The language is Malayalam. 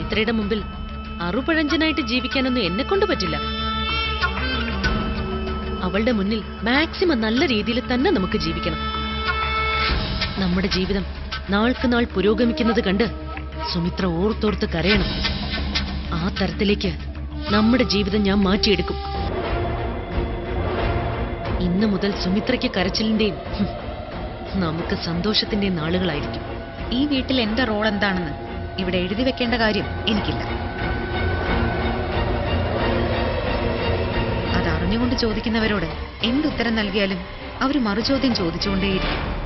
സുമിത്രയുടെ മുമ്പിൽ അറുപഴഞ്ചനായിട്ട് ജീവിക്കാനൊന്നും എന്നെ കൊണ്ട് പറ്റില്ല അവളുടെ മുന്നിൽ മാക്സിമം നല്ല രീതിയിൽ തന്നെ നമുക്ക് ജീവിക്കണം നമ്മുടെ ജീവിതം നാൾക്ക് നാൾ പുരോഗമിക്കുന്നത് കണ്ട് സുമിത്ര ഓർത്തോർത്ത് കരയണം ആ തരത്തിലേക്ക് നമ്മുടെ ജീവിതം ഞാൻ മാറ്റിയെടുക്കും ഇന്നു മുതൽ സുമിത്രയ്ക്ക് കരച്ചിലിന്റെയും ഹും, നമുക്ക് സന്തോഷത്തിന്റെയും നാളുകളായിരിക്കും ഈ വീട്ടിൽ എന്റെ റോൾ എന്താണെന്ന് ഇവിടെ എഴുതി വെക്കേണ്ട കാര്യം എനിക്കില്ല അത് അറിഞ്ഞുകൊണ്ട് ചോദിക്കുന്നവരോട് എന്തുത്തരം നൽകിയാലും അവർ മറുചോദ്യം ചോദിച്ചുകൊണ്ടേയിരിക്കും